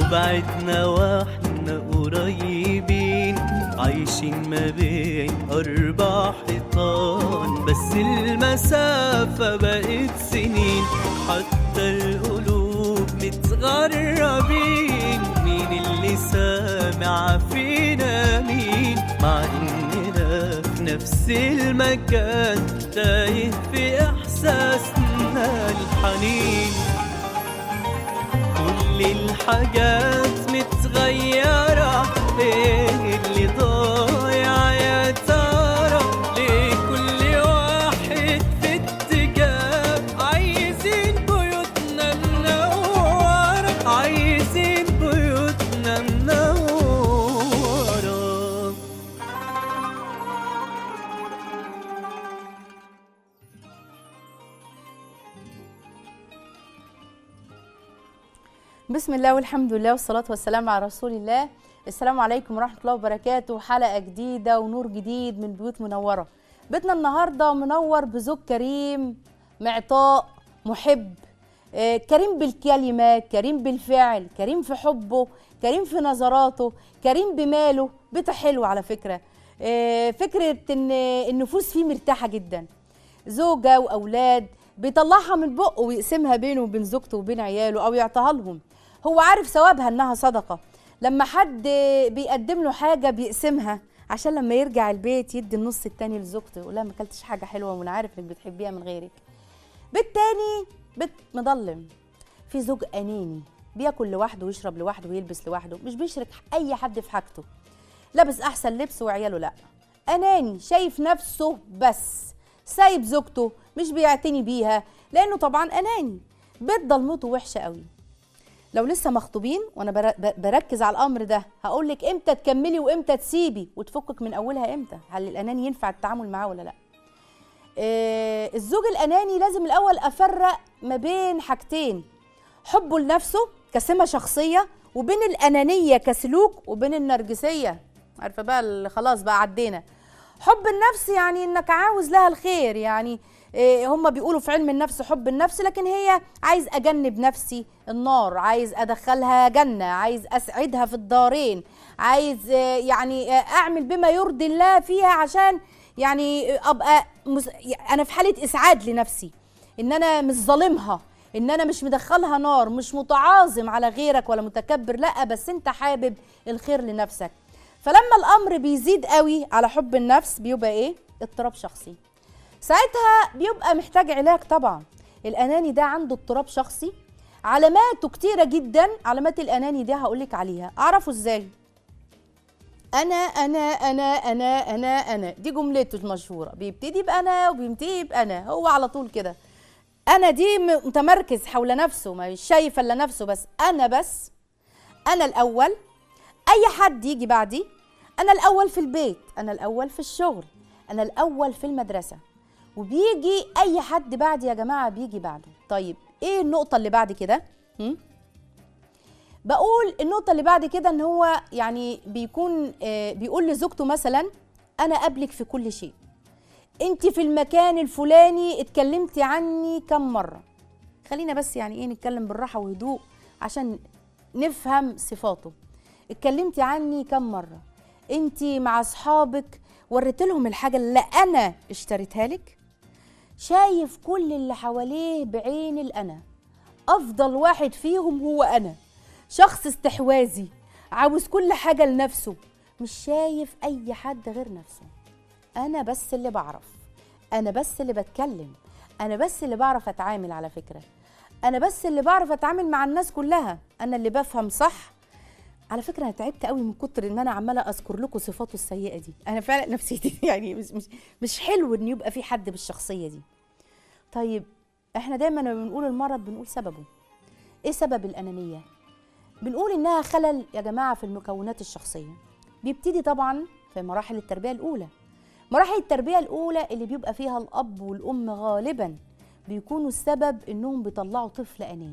وبعدنا واحنا قريبين عايشين ما بين أربع حيطان بس المسافة بقت سنين حتى القلوب متغربين مين اللي سامع فينا مين مع إننا في نفس المكان تايه في إحساسنا الحنين كل الحاجات متغيرة ايه اللي ضايع يا ترى ليه كل واحد في اتجاه عايزين بيوتنا منورة عايزين بيوتنا منورة بسم الله والحمد لله والصلاة والسلام على رسول الله السلام عليكم ورحمة الله وبركاته حلقة جديدة ونور جديد من بيوت منورة بيتنا النهاردة منور بزوج كريم معطاء محب آه، كريم بالكلمة كريم بالفعل كريم في حبه كريم في نظراته كريم بماله بيته حلو على فكرة آه، فكرة ان النفوس فيه مرتاحة جدا زوجة وأولاد بيطلعها من بقه ويقسمها بينه وبين زوجته وبين عياله أو يعطيها لهم هو عارف ثوابها إنها صدقة لما حد بيقدم له حاجة بيقسمها عشان لما يرجع البيت يدي النص التاني لزوجته يقول لها ما اكلتش حاجة حلوة وأنا عارف إنك بتحبيها من غيرك بيت تاني بيت مضلم في زوج أناني بياكل لوحده ويشرب لوحده ويلبس لوحده مش بيشرك أي حد في حاجته لابس أحسن لبس وعياله لأ أناني شايف نفسه بس سايب زوجته مش بيعتني بيها لأنه طبعا أناني بيت ضلمته وحشة قوي لو لسه مخطوبين وانا بر- ب- بركز على الامر ده هقول لك امتى تكملي وامتى تسيبي وتفكك من اولها امتى هل الاناني ينفع التعامل معاه ولا لا آه الزوج الاناني لازم الاول افرق ما بين حاجتين حبه لنفسه كسمه شخصيه وبين الانانيه كسلوك وبين النرجسيه عارفه بقى اللي خلاص بقى عدينا حب النفس يعني انك عاوز لها الخير يعني إيه هم بيقولوا في علم النفس حب النفس لكن هي عايز اجنب نفسي النار عايز ادخلها جنه عايز اسعدها في الدارين عايز آه، يعني آه، اعمل بما يرضي الله فيها عشان يعني آه، ابقى مس... انا في حاله اسعاد لنفسي ان انا مش ظالمها ان انا مش مدخلها نار مش متعاظم على غيرك ولا متكبر لا بس انت حابب الخير لنفسك فلما الامر بيزيد قوي على حب النفس بيبقى ايه اضطراب شخصي ساعتها بيبقى محتاج علاج طبعا الاناني ده عنده اضطراب شخصي علاماته كتيره جدا علامات الاناني دي هقولك عليها اعرفه ازاي انا انا انا انا انا انا دي جملته المشهوره بيبتدي بانا وبينتهي بانا هو على طول كده انا دي م- متمركز حول نفسه مش شايف الا نفسه بس انا بس انا الاول اي حد يجي بعدي انا الاول في البيت انا الاول في الشغل انا الاول في المدرسه وبيجي اي حد بعدي يا جماعه بيجي بعده طيب ايه النقطه اللي بعد كده هم؟ بقول النقطه اللي بعد كده ان هو يعني بيكون آه بيقول لزوجته مثلا انا قبلك في كل شيء انت في المكان الفلاني اتكلمتي عني كم مره خلينا بس يعني ايه نتكلم بالراحه وهدوء عشان نفهم صفاته اتكلمتي عني كم مره انت مع اصحابك وريت لهم الحاجه اللي انا اشتريتها لك شايف كل اللي حواليه بعين الانا افضل واحد فيهم هو انا شخص استحواذي عاوز كل حاجه لنفسه مش شايف اي حد غير نفسه انا بس اللي بعرف انا بس اللي بتكلم انا بس اللي بعرف اتعامل على فكره انا بس اللي بعرف اتعامل مع الناس كلها انا اللي بفهم صح على فكره انا تعبت قوي من كتر ان انا عماله اذكر لكم صفاته السيئه دي انا فعلا نفسيتي يعني مش مش مش حلو ان يبقى في حد بالشخصيه دي طيب احنا دايما لما بنقول المرض بنقول سببه ايه سبب الانانيه بنقول انها خلل يا جماعه في المكونات الشخصيه بيبتدي طبعا في مراحل التربيه الاولى مراحل التربيه الاولى اللي بيبقى فيها الاب والام غالبا بيكونوا السبب انهم بيطلعوا طفل اناني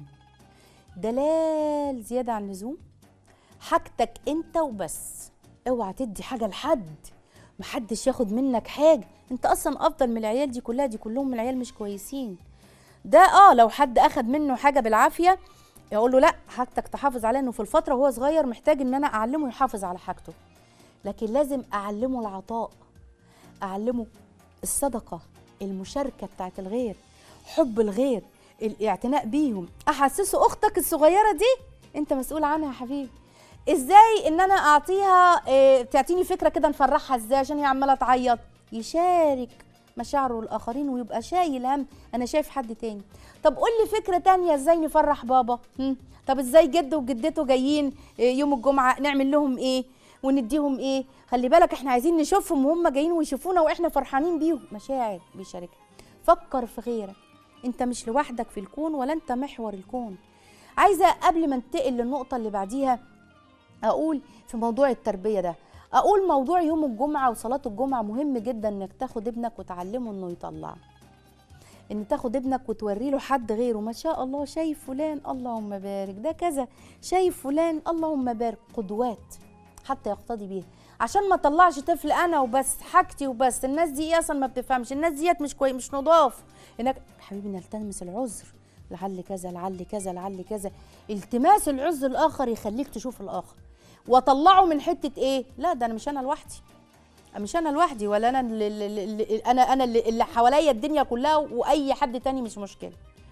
دلال زياده عن اللزوم حاجتك انت وبس اوعى تدي حاجه لحد محدش ياخد منك حاجه انت اصلا افضل من العيال دي كلها دي كلهم من العيال مش كويسين ده اه لو حد اخد منه حاجه بالعافيه اقول له لا حاجتك تحافظ عليها انه في الفتره وهو صغير محتاج ان انا اعلمه يحافظ على حاجته لكن لازم اعلمه العطاء اعلمه الصدقه المشاركه بتاعت الغير حب الغير الاعتناء بيهم احسسه اختك الصغيره دي انت مسؤول عنها يا حبيبي ازاي ان انا اعطيها إيه تعطيني فكره كده نفرحها ازاي عشان هي عماله تعيط يشارك مشاعره الاخرين ويبقى شايل هم انا شايف حد تاني طب قول لي فكره تانية ازاي نفرح بابا هم؟ طب ازاي جد وجدته جايين إيه، يوم الجمعه نعمل لهم ايه ونديهم ايه خلي بالك احنا عايزين نشوفهم وهم جايين ويشوفونا واحنا فرحانين بيهم مشاعر بيشاركها فكر في غيرك انت مش لوحدك في الكون ولا انت محور الكون عايزه قبل ما انتقل للنقطه اللي بعديها اقول في موضوع التربيه ده اقول موضوع يوم الجمعه وصلاه الجمعه مهم جدا انك تاخد ابنك وتعلمه انه يطلع ان تاخد ابنك وتوري له حد غيره ما شاء الله شايف فلان اللهم بارك ده كذا شايف فلان اللهم بارك قدوات حتى يقتدي بيها عشان ما طلعش طفل انا وبس حاجتي وبس الناس دي إيه اصلا ما بتفهمش الناس ديت مش كويس مش نضاف هناك حبيبي نلتمس العذر لعل كذا لعل كذا لعل كذا التماس العذر الاخر يخليك تشوف الاخر واطلعه من حته ايه لا ده انا مش انا لوحدي مش انا لوحدي ولا انا اللي اللي اللي انا انا اللي, اللي حواليا الدنيا كلها واي حد تاني مش مشكله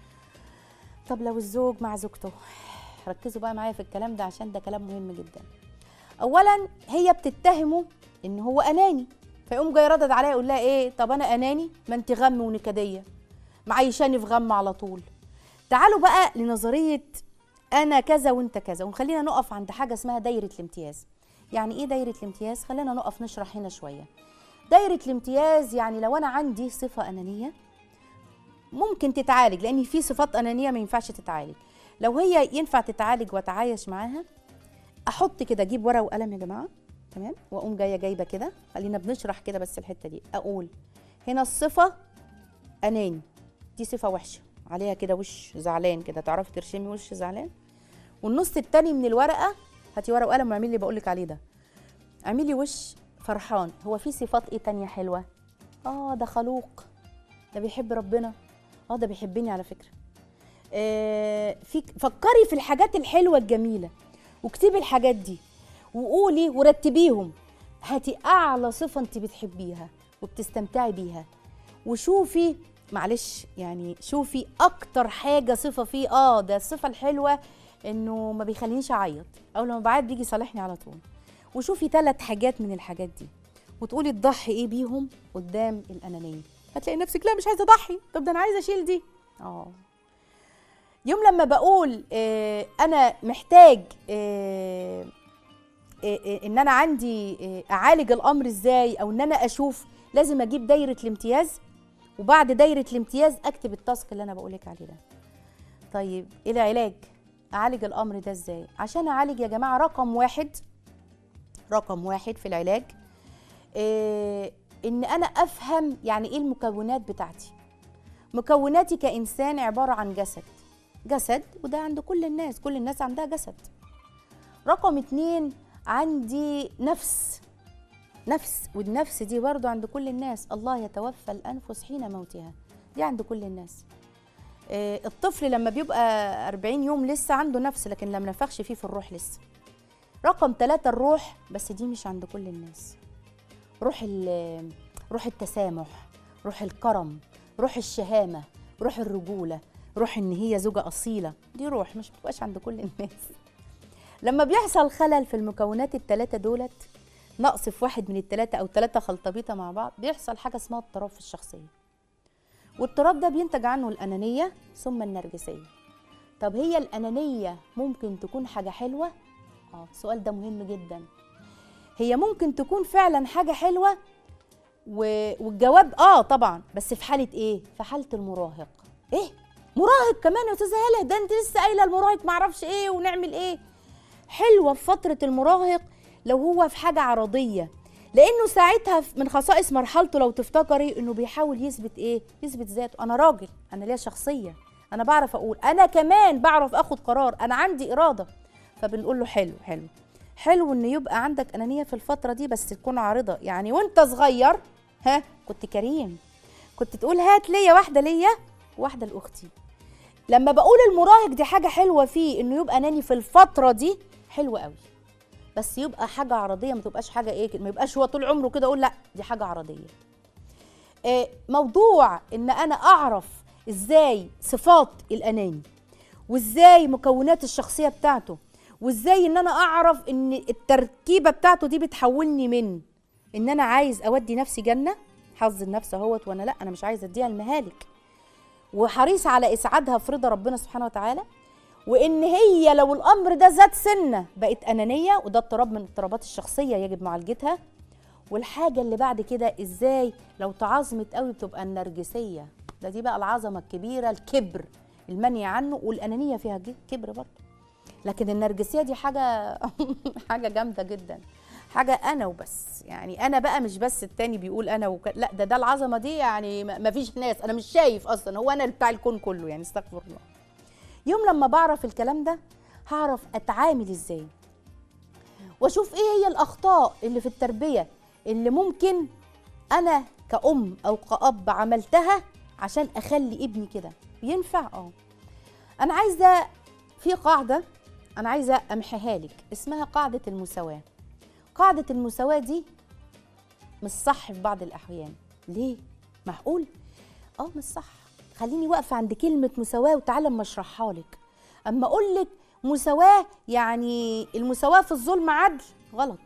طب لو الزوج مع زوجته ركزوا بقى معايا في الكلام ده عشان ده كلام مهم جدا اولا هي بتتهمه ان هو اناني فيقوم جاي ردد عليها يقول لها ايه طب انا اناني ما انت غم ونكديه معيشاني في غم على طول تعالوا بقى لنظريه انا كذا وانت كذا وخلينا نقف عند حاجه اسمها دايره الامتياز يعني ايه دايره الامتياز خلينا نقف نشرح هنا شويه دايره الامتياز يعني لو انا عندي صفه انانيه ممكن تتعالج لان في صفات انانيه ما ينفعش تتعالج لو هي ينفع تتعالج واتعايش معاها احط كده اجيب ورقه وقلم يا جماعه تمام واقوم جايه جايبه كده خلينا بنشرح كده بس الحته دي اقول هنا الصفه اناني دي صفه وحشه عليها كده وش زعلان كده تعرفي ترشمي وش زعلان والنص التاني من الورقه هاتي ورقه وقلم واعملي اللي بقول لك عليه ده اعملي وش فرحان هو في صفات ايه تانية حلوه اه ده خلوق ده بيحب ربنا اه ده بيحبني على فكره آه في فكري في الحاجات الحلوه الجميله واكتبي الحاجات دي وقولي ورتبيهم هاتي اعلى صفه انت بتحبيها وبتستمتعي بيها وشوفي معلش يعني شوفي اكتر حاجه صفه فيه اه ده الصفه الحلوه انه ما بيخلينيش اعيط او لما بعيط بيجي يصالحني على طول وشوفي ثلاث حاجات من الحاجات دي وتقولي تضحي ايه بيهم قدام الانانيه هتلاقي نفسك لا مش عايزه اضحي طب ده انا عايزه اشيل دي اه يوم لما بقول آه انا محتاج آه آه آه، ان انا عندي آه اعالج الامر ازاي او ان انا اشوف لازم اجيب دايره الامتياز وبعد دايره الامتياز اكتب التاسك اللي انا بقولك عليه ده طيب ايه العلاج اعالج الامر ده ازاي عشان اعالج يا جماعه رقم واحد رقم واحد في العلاج إيه ان انا افهم يعني ايه المكونات بتاعتي مكوناتي كانسان عباره عن جسد جسد وده عند كل الناس كل الناس عندها جسد رقم اتنين عندي نفس نفس والنفس دي برضو عند كل الناس الله يتوفى الأنفس حين موتها دي عند كل الناس آه، الطفل لما بيبقى 40 يوم لسه عنده نفس لكن لما نفخش فيه في الروح لسه رقم ثلاثة الروح بس دي مش عند كل الناس روح ال- روح التسامح روح الكرم روح الشهامة روح الرجولة روح ان هي زوجة أصيلة دي روح مش بتبقاش عند كل الناس لما بيحصل خلل في المكونات الثلاثة دولت نقص في واحد من الثلاثة أو ثلاثة خلطبيطة مع بعض بيحصل حاجة اسمها اضطراب في الشخصية والاضطراب ده بينتج عنه الأنانية ثم النرجسية طب هي الأنانية ممكن تكون حاجة حلوة؟ اه السؤال ده مهم جدا هي ممكن تكون فعلا حاجة حلوة و... والجواب اه طبعا بس في حالة ايه؟ في حالة المراهق ايه؟ مراهق كمان يا استاذة هلا ده انت لسه قايلة المراهق معرفش ايه ونعمل ايه حلوة في فترة المراهق لو هو في حاجة عرضية لانه ساعتها من خصائص مرحلته لو تفتكري انه بيحاول يثبت ايه يثبت ذاته انا راجل انا ليا شخصيه انا بعرف اقول انا كمان بعرف اخد قرار انا عندي اراده فبنقول له حلو حلو حلو ان يبقى عندك انانيه في الفتره دي بس تكون عارضه يعني وانت صغير ها كنت كريم كنت تقول هات ليا واحده ليا واحده لاختي لما بقول المراهق دي حاجه حلوه فيه انه يبقى اناني في الفتره دي حلوه قوي بس يبقى حاجه عرضيه ما تبقاش حاجه ايه ما يبقاش هو طول عمره كده اقول لا دي حاجه عرضيه آه، موضوع ان انا اعرف ازاي صفات الاناني وازاي مكونات الشخصيه بتاعته وازاي ان انا اعرف ان التركيبه بتاعته دي بتحولني من ان انا عايز اودي نفسي جنه حظ النفس اهوت وانا لا انا مش عايز اديها المهالك وحريص على اسعادها في رضا ربنا سبحانه وتعالى وان هي لو الامر ده زاد سنه بقت انانيه وده اضطراب من اضطرابات الشخصيه يجب معالجتها والحاجه اللي بعد كده ازاي لو تعظمت قوي بتبقى النرجسيه ده دي بقى العظمه الكبيره الكبر المنهي عنه والانانيه فيها ج- كبر برضه لكن النرجسيه دي حاجه حاجه جامده جدا حاجه انا وبس يعني انا بقى مش بس التاني بيقول انا وك... لا ده ده العظمه دي يعني ما فيش ناس انا مش شايف اصلا هو انا اللي بتاع الكون كله يعني استغفر الله يوم لما بعرف الكلام ده هعرف اتعامل ازاي واشوف ايه هي الاخطاء اللي في التربيه اللي ممكن انا كأم او كأب عملتها عشان اخلي ابني كده ينفع اه انا عايزه في قاعده انا عايزه امحيها لك اسمها قاعده المساواه قاعده المساواه دي مش صح في بعض الاحيان ليه معقول اه مش صح خليني واقفه عند كلمه مساواه وتعالى اما اشرحها لك اما اقول لك مساواه يعني المساواه في الظلم عدل غلط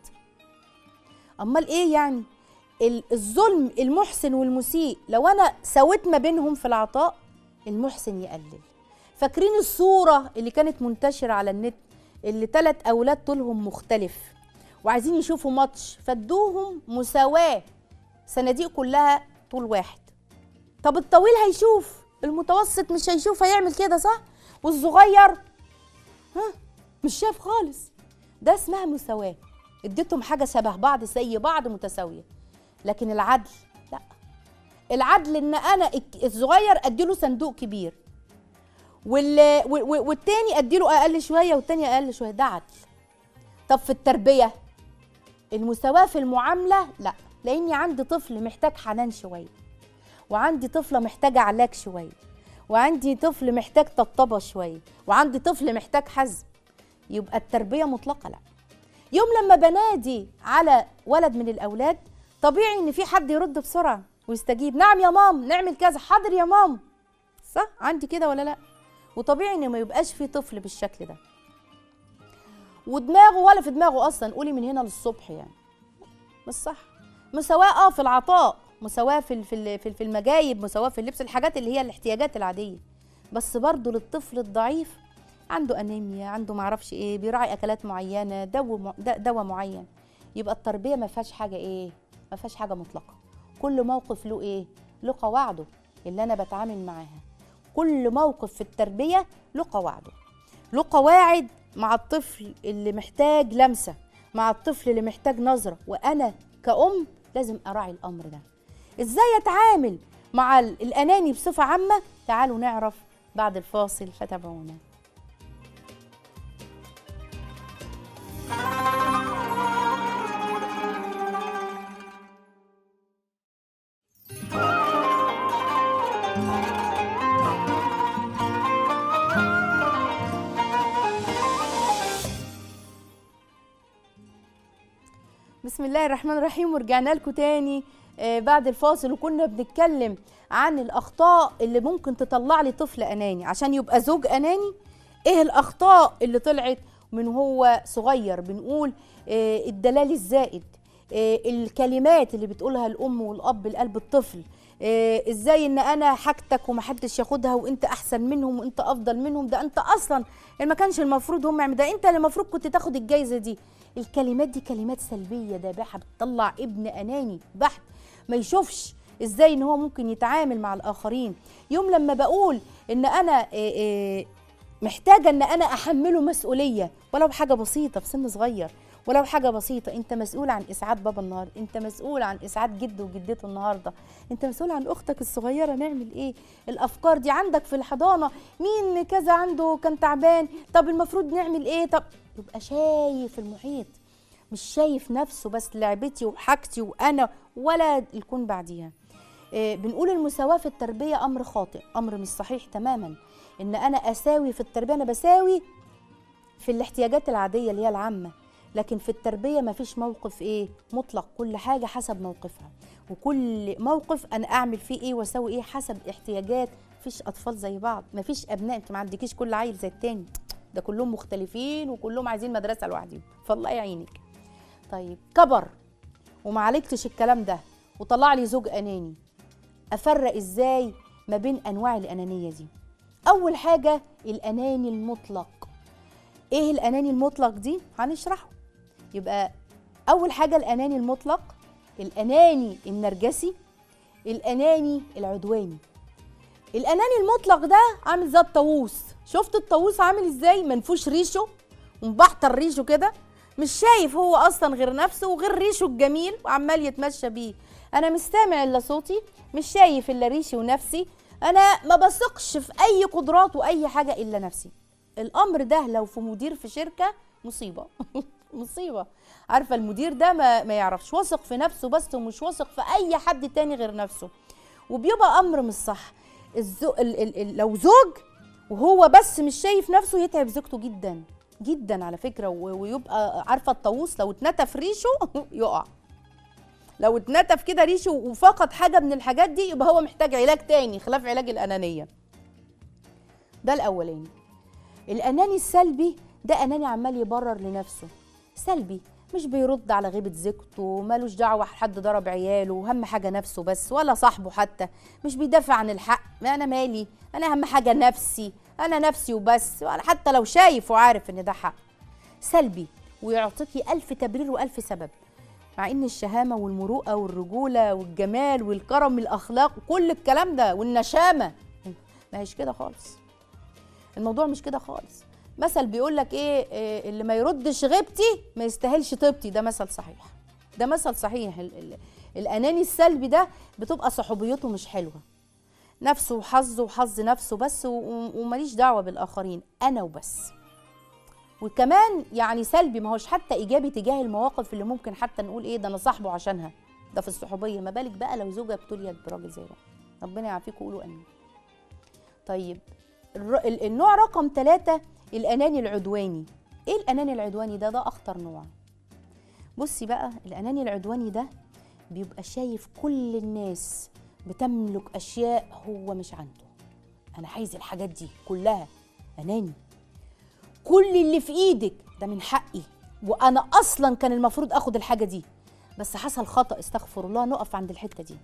امال ايه يعني ال- الظلم المحسن والمسيء لو انا سويت ما بينهم في العطاء المحسن يقلل فاكرين الصوره اللي كانت منتشره على النت اللي ثلاث اولاد طولهم مختلف وعايزين يشوفوا ماتش فادوهم مساواه صناديق كلها طول واحد طب الطويل هيشوف المتوسط مش هيشوف هيعمل كده صح والصغير ها مش شايف خالص ده اسمها مساواه اديتهم حاجه شبه بعض زي بعض متساويه لكن العدل لا العدل ان انا الك- الصغير اديله صندوق كبير وال... و- و- والتاني اديله اقل شويه والتاني اقل شويه ده عدل طب في التربيه المساواه في المعامله لا لاني عندي طفل محتاج حنان شويه وعندي طفله محتاجه علاج شويه وعندي طفل محتاج طبطبه شويه وعندي طفل محتاج حزم يبقى التربيه مطلقه لا يوم لما بنادي على ولد من الاولاد طبيعي ان في حد يرد بسرعه ويستجيب نعم يا مام نعمل كذا حاضر يا مام صح عندي كده ولا لا وطبيعي ان ما يبقاش في طفل بالشكل ده ودماغه ولا في دماغه اصلا قولي من هنا للصبح يعني مش صح مساواه اه في العطاء مساواه في ال- في ال- في ال- في المجايب مساواه في اللبس الحاجات اللي هي الاحتياجات العاديه بس برضه للطفل الضعيف عنده انيميا عنده معرفش ايه بيراعي اكلات معينه دواء م- د- دواء معين يبقى التربيه ما فيهاش حاجه ايه ما فيهاش حاجه مطلقه كل موقف له ايه له قواعده اللي انا بتعامل معاها كل موقف في التربيه له قواعده له قواعد مع الطفل اللي محتاج لمسه مع الطفل اللي محتاج نظره وانا كأم لازم اراعي الامر ده ازاي اتعامل مع ال- الاناني بصفه عامه تعالوا نعرف بعد الفاصل فتابعونا بسم الله الرحمن الرحيم ورجعنا لكم تاني آه، بعد الفاصل وكنا بنتكلم عن الاخطاء اللي ممكن تطلع لي طفل اناني عشان يبقى زوج اناني ايه الاخطاء اللي طلعت من هو صغير بنقول آه، الدلال الزائد آه، الكلمات اللي بتقولها الام والاب لقلب الطفل آه، ازاي ان انا حاجتك ومحدش ياخدها وانت احسن منهم وانت افضل منهم ده انت اصلا ما كانش المفروض هم يعملوا ده انت اللي المفروض كنت تاخد الجايزه دي الكلمات دي كلمات سلبيه دابحه بتطلع ابن اناني بحت ما يشوفش ازاي ان هو ممكن يتعامل مع الاخرين يوم لما بقول ان انا إيه إيه محتاجه ان انا احمله مسؤوليه ولو بحاجه بسيطه في سن صغير ولو حاجه بسيطه انت مسؤول عن اسعاد بابا النهارده انت مسؤول عن اسعاد جده وجدته النهارده انت مسؤول عن اختك الصغيره نعمل ايه الافكار دي عندك في الحضانه مين كذا عنده كان تعبان طب المفروض نعمل ايه طب يبقى شايف المحيط مش شايف نفسه بس لعبتي وحاجتي وانا ولا الكون بعديها إيه، بنقول المساواة في التربية أمر خاطئ أمر مش صحيح تماما ان انا اساوي في التربيه انا بساوي في الاحتياجات العاديه اللي هي العامه لكن في التربيه مفيش موقف ايه مطلق كل حاجه حسب موقفها وكل موقف انا اعمل فيه ايه واسوي ايه حسب احتياجات مفيش اطفال زي بعض مفيش ابناء انت ما عندكيش كل عيل زي التاني ده كلهم مختلفين وكلهم عايزين مدرسه لوحدهم فالله يعينك طيب كبر وما عالجتش الكلام ده وطلع لي زوج اناني افرق ازاي ما بين انواع الانانيه دي اول حاجه الاناني المطلق ايه الاناني المطلق دي هنشرحه يبقى اول حاجه الاناني المطلق الاناني النرجسي الاناني العدواني الاناني المطلق ده عامل زي الطاووس شفت الطاووس عامل ازاي منفوش ريشه ومبحتر ريشه كده مش شايف هو اصلا غير نفسه وغير ريشه الجميل وعمال يتمشى بيه انا مش سامع الا صوتي مش شايف الا ريشي ونفسي انا ما بثقش في اي قدرات واي حاجه الا نفسي الامر ده لو في مدير في شركه مصيبه مصيبه عارفه المدير ده ما, ما يعرفش واثق في نفسه بس ومش واثق في اي حد تاني غير نفسه وبيبقى امر مش صح الزو... ال... ال... ال... لو زوج وهو بس مش شايف نفسه يتعب زوجته جدا جدا على فكره و... ويبقى عارفه الطاووس لو اتنتف ريشه يقع لو اتنتف كده ريشه وفقد حاجه من الحاجات دي يبقى هو محتاج علاج تاني خلاف علاج الانانيه ده الاولاني الاناني السلبي ده اناني عمال يبرر لنفسه سلبي مش بيرد على غيبة زوجته مالوش دعوة حد ضرب عياله أهم حاجة نفسه بس ولا صاحبه حتى مش بيدافع عن الحق ما أنا مالي أنا أهم حاجة نفسي أنا نفسي وبس وأنا حتى لو شايف وعارف إن ده حق سلبي ويعطيكي ألف تبرير وألف سبب مع إن الشهامة والمروءة والرجولة والجمال والكرم الأخلاق كل الكلام ده والنشامة ما هيش كده خالص الموضوع مش كده خالص مثل بيقول لك إيه, إيه اللي ما يردش غيبتي ما يستاهلش طيبتي ده مثل صحيح ده مثل صحيح ال ال الاناني السلبي ده بتبقى صحوبيته مش حلوه نفسه وحظه وحظ نفسه بس وماليش دعوه بالاخرين انا وبس وكمان يعني سلبي ما هوش حتى ايجابي تجاه المواقف اللي ممكن حتى نقول ايه ده انا صاحبه عشانها ده في الصحوبيه ما بالك بقى لو زوجه ابتليت براجل زي ده ربنا يعافيكم قولوا امين طيب النوع رقم ثلاثة الأناني العدواني إيه الأناني العدواني ده؟ ده أخطر نوع بصي بقى الأناني العدواني ده بيبقى شايف كل الناس بتملك أشياء هو مش عنده أنا عايز الحاجات دي كلها أناني كل اللي في إيدك ده من حقي وأنا أصلا كان المفروض أخد الحاجة دي بس حصل خطأ استغفر الله نقف عند الحتة دي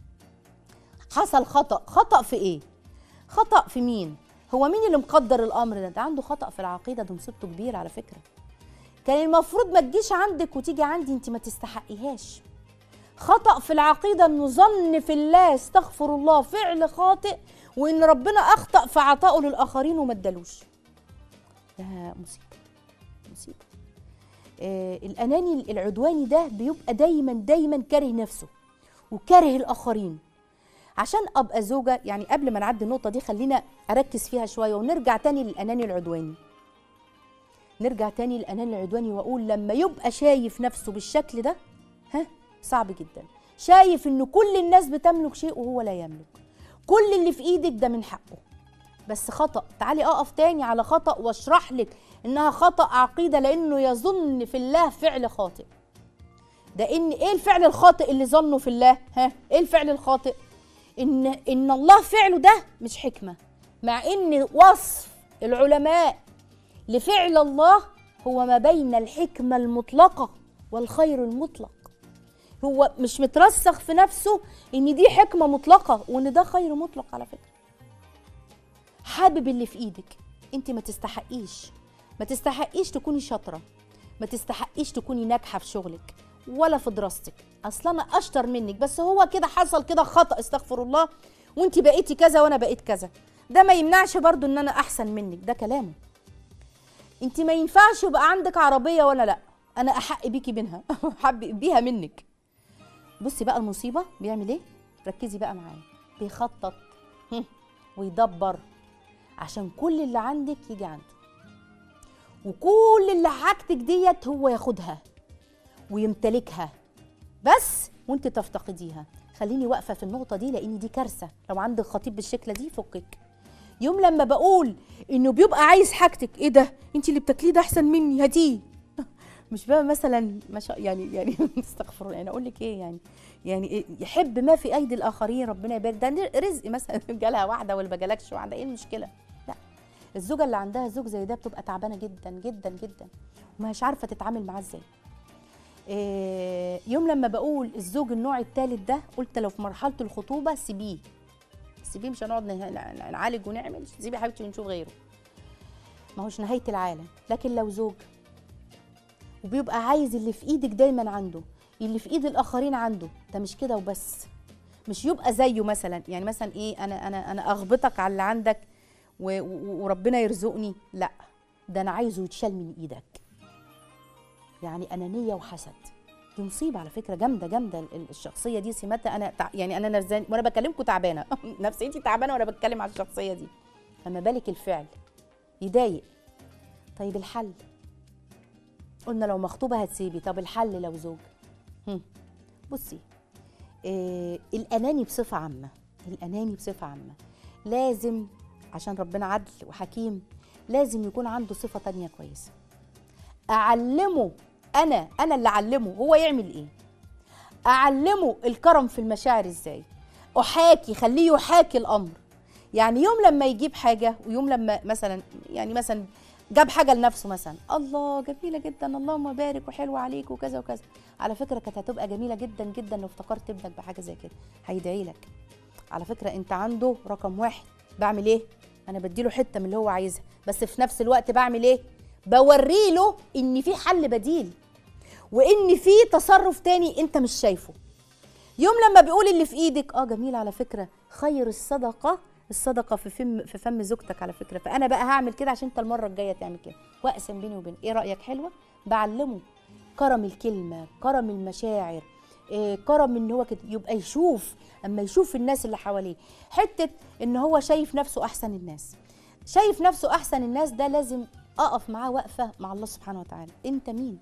حصل خطأ خطأ في إيه؟ خطأ في مين؟ هو مين اللي مقدر الامر ده ده عنده خطا في العقيده ده مصيبته كبيره على فكره كان المفروض ما تجيش عندك وتيجي عندي انت ما تستحقيهاش خطا في العقيده انه ظن في الله استغفر الله فعل خاطئ وان ربنا اخطا في عطائه للاخرين وما ادالوش ده مصيبه مصيبه آه الاناني العدواني ده بيبقى دايما دايما كاره نفسه وكاره الاخرين عشان ابقى زوجه يعني قبل ما نعدي النقطه دي خلينا اركز فيها شويه ونرجع تاني للاناني العدواني نرجع تاني للاناني العدواني واقول لما يبقى شايف نفسه بالشكل ده ها صعب جدا شايف ان كل الناس بتملك شيء وهو لا يملك كل اللي في ايدك ده من حقه بس خطا تعالي اقف تاني على خطا واشرح لك انها خطا عقيده لانه يظن في الله فعل خاطئ ده ان ايه الفعل الخاطئ اللي ظنه في الله ها ايه الفعل الخاطئ ان ان الله فعله ده مش حكمه مع ان وصف العلماء لفعل الله هو ما بين الحكمه المطلقه والخير المطلق هو مش مترسخ في نفسه ان دي حكمه مطلقه وان ده خير مطلق على فكره حابب اللي في ايدك انت ما تستحقيش ما تستحقيش تكوني شاطره ما تستحقيش تكوني ناجحه في شغلك ولا في دراستك اصلا انا اشطر منك بس هو كده حصل كده خطا استغفر الله وانت بقيتي كذا وانا بقيت كذا ده ما يمنعش برضو ان انا احسن منك ده كلامه انت ما ينفعش يبقى عندك عربيه وانا لا انا احق بيكي منها حب بيها منك بصي بقى المصيبه بيعمل ايه ركزي بقى معايا بيخطط ويدبر عشان كل اللي عندك يجي عنده وكل اللي حاجتك ديت هو ياخدها ويمتلكها بس وانت تفتقديها خليني واقفه في النقطه دي لان دي كارثه لو عندك خطيب بالشكله دي فكك يوم لما بقول انه بيبقى عايز حاجتك ايه ده انت اللي بتاكليه ده احسن مني هاتيه مش بقى مثلا ما شاء يعني يعني استغفر الله يعني اقول لك ايه يعني يعني إيه يحب ما في ايدي الاخرين ربنا يبارك ده رزق مثلا جالها واحده ولا ما جالكش واحده ايه المشكله لا الزوجه اللي عندها زوج زي ده بتبقى تعبانه جدا جدا جدا ومش عارفه تتعامل معاه ازاي إيه يوم لما بقول الزوج النوع الثالث ده قلت لو في مرحله الخطوبه سيبيه سيبيه مش هنقعد نه- ن- نعالج ونعمل سيبيه يا حبيبتي ونشوف غيره ما هوش نهايه العالم لكن لو زوج وبيبقى عايز اللي في ايدك دايما عنده اللي في ايد الاخرين عنده ده مش كده وبس مش يبقى زيه مثلا يعني مثلا ايه انا انا انا اغبطك على اللي عندك و- و- وربنا يرزقني لا ده انا عايزه يتشال من ايدك يعني انانيه وحسد دي مصيبه على فكره جامده جامده ال- ال- الشخصيه دي سماتها انا تع... يعني انا نرزان وانا بكلمكم تعبانه نفسيتي تعبانه وانا بتكلم على الشخصيه دي فما بالك الفعل يضايق طيب الحل قلنا لو مخطوبه هتسيبي طب الحل لو زوج هم. بصي إيه الاناني بصفه عامه الاناني بصفه عامه لازم عشان ربنا عدل وحكيم لازم يكون عنده صفه تانية كويسه اعلمه انا انا اللي اعلمه هو يعمل ايه اعلمه الكرم في المشاعر ازاي احاكي خليه يحاكي الامر يعني يوم لما يجيب حاجه ويوم لما مثلا يعني مثلا جاب حاجه لنفسه مثلا الله جميله جدا اللهم بارك وحلوه عليك وكذا وكذا على فكره كانت هتبقى جميله جدا جدا لو افتكرت ابنك بحاجه زي كده هيدعي لك على فكره انت عنده رقم واحد بعمل ايه انا بديله حته من اللي هو عايزها بس في نفس الوقت بعمل ايه بوري له ان في حل بديل وان في تصرف تاني انت مش شايفه يوم لما بيقول اللي في ايدك اه جميل على فكره خير الصدقه الصدقه في فم في فم زوجتك على فكره فانا بقى هعمل كده عشان انت المره الجايه تعمل كده واقسم بيني وبين ايه رايك حلوه بعلمه كرم الكلمه كرم المشاعر إيه كرم ان هو كده يبقى يشوف اما يشوف الناس اللي حواليه حته ان هو شايف نفسه احسن الناس شايف نفسه احسن الناس ده لازم اقف معاه وقفه مع الله سبحانه وتعالى انت مين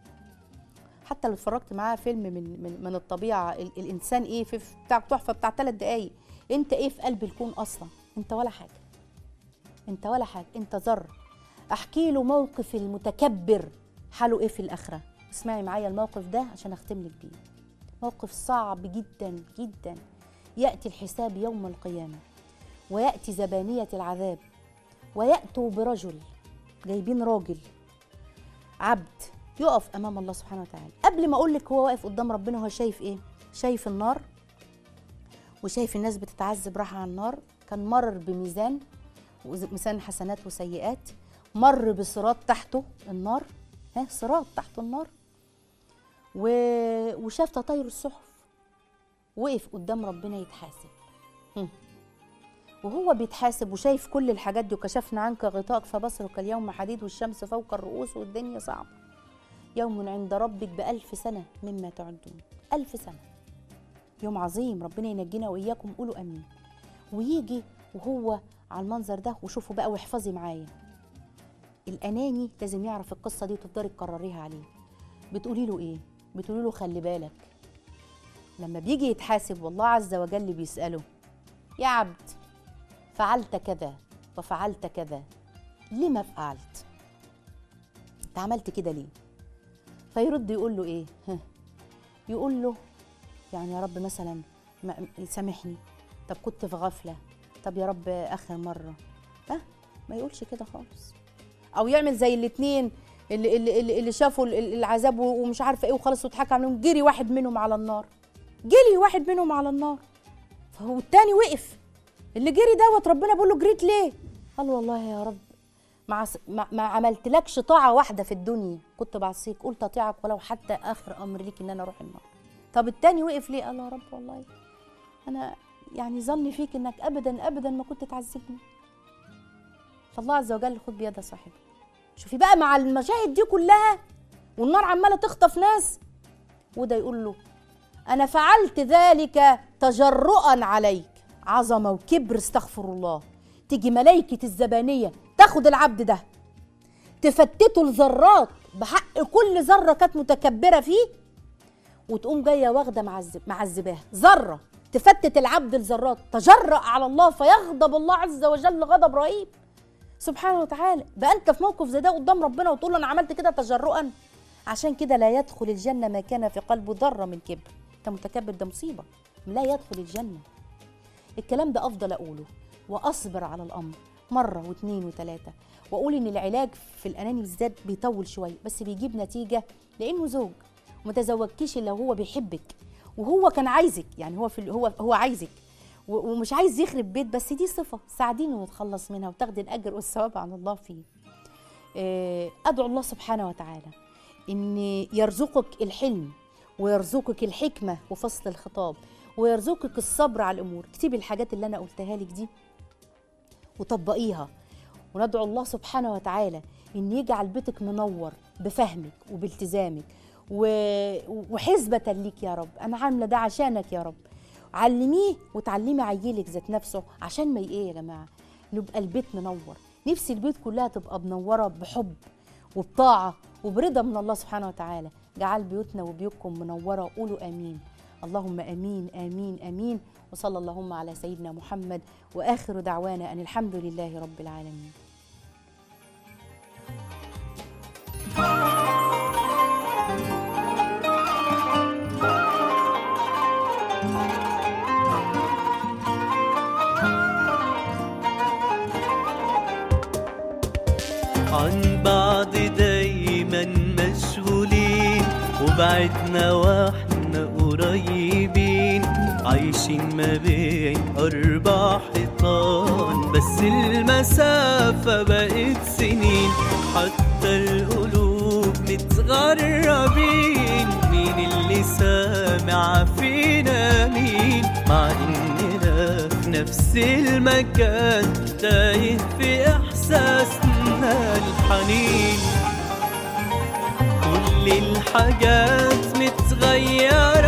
حتى لو اتفرجت معاه فيلم من من, من الطبيعه ال الانسان ايه في في بتاع تحفه بتاع ثلاث دقايق انت ايه في قلب الكون اصلا انت ولا حاجه انت ولا حاجه انت ذره احكي له موقف المتكبر حاله ايه في الاخره اسمعي معايا الموقف ده عشان اختم لك بيه موقف صعب جدا جدا ياتي الحساب يوم القيامه وياتي زبانيه العذاب وياتوا برجل جايبين راجل عبد يقف امام الله سبحانه وتعالى قبل ما اقول لك هو واقف قدام ربنا هو شايف ايه شايف النار وشايف الناس بتتعذب راحة على النار كان مرر بميزان ميزان حسنات وسيئات مر بصراط تحته النار ها صراط تحته النار و... وشاف تطاير الصحف وقف قدام ربنا يتحاسب هم. وهو بيتحاسب وشايف كل الحاجات دي وكشفنا عنك غطاءك فبصرك اليوم حديد والشمس فوق الرؤوس والدنيا صعبة يوم عند ربك بألف سنة مما تعدون ألف سنة يوم عظيم ربنا ينجينا وإياكم قولوا أمين ويجي وهو على المنظر ده وشوفوا بقى واحفظي معايا الأناني لازم يعرف القصة دي وتفضلي تكرريها عليه بتقولي له إيه؟ بتقولي له خلي بالك لما بيجي يتحاسب والله عز وجل بيسأله يا عبد فعلت كذا وفعلت كذا لما فعلت انت عملت كده ليه فيرد يقول له ايه ها. يقول له يعني يا رب مثلا ما- سامحني طب كنت في غفله طب يا رب اخر مره ها ما يقولش كده خالص او يعمل زي الاتنين اللي اللي اللي, اللي شافوا ال- ال- العذاب و- ومش عارفه ايه وخلص واتحكى عليهم جري واحد منهم على النار جري واحد منهم على النار فهو التاني وقف اللي جري دوت ربنا بيقول له جريت ليه قال والله يا رب ما, عص... ما... ما عملتلكش طاعه واحده في الدنيا كنت بعصيك قلت اطيعك ولو حتى اخر امر ليك ان انا اروح النار طب التاني وقف ليه قال يا رب والله انا يعني ظني فيك انك ابدا ابدا ما كنت تعذبني فالله عز وجل خد بيد صاحبه شوفي بقى مع المشاهد دي كلها والنار عماله تخطف ناس وده يقول له انا فعلت ذلك تجرؤا عليك عظمه وكبر استغفر الله تيجي ملائكه الزبانيه تاخد العبد ده تفتته لذرات بحق كل ذره كانت متكبره فيه وتقوم جايه واخده معذب معذباها ذره تفتت العبد الذرات تجرأ على الله فيغضب الله عز وجل غضب رهيب سبحانه وتعالى بقى انت في موقف زي ده قدام ربنا وتقول له انا عملت كده تجرؤا عشان كده لا يدخل الجنه ما كان في قلبه ذره من كبر انت متكبر ده مصيبه لا يدخل الجنه الكلام ده افضل اقوله واصبر على الامر مره واثنين وثلاثه واقول ان العلاج في الاناني بالذات بيطول شويه بس بيجيب نتيجه لانه زوج وما تزوجكيش الا وهو بيحبك وهو كان عايزك يعني هو في ال- هو هو عايزك و- ومش عايز يخرب بيت بس دي صفه ساعديني ونتخلص منها وتاخدي الاجر والثواب عن الله فيه آه، ادعو الله سبحانه وتعالى ان يرزقك الحلم ويرزقك الحكمه وفصل الخطاب ويرزقك الصبر على الامور اكتبي الحاجات اللي انا قلتها لك دي وطبقيها وندعو الله سبحانه وتعالى ان يجعل بيتك منور بفهمك وبالتزامك و- وحسبة ليك يا رب انا عامله ده عشانك يا رب علميه وتعلمي عيلك ذات نفسه عشان ما ايه يا جماعه نبقى البيت منور نفسي البيوت كلها تبقى منوره بحب وبطاعه وبرضا من الله سبحانه وتعالى جعل بيوتنا وبيوتكم منوره قولوا امين اللهم امين امين امين وصلى اللهم على سيدنا محمد واخر دعوانا ان الحمد لله رب العالمين عن بعض دايما مشغولين وبعدنا واحنا قريبين عايشين ما بين أربع حيطان بس المسافة بقت سنين حتى القلوب متغربين مين اللي سامع فينا مين مع إننا في نفس المكان تايه في إحساسنا الحنين كل الحاجات متغيرة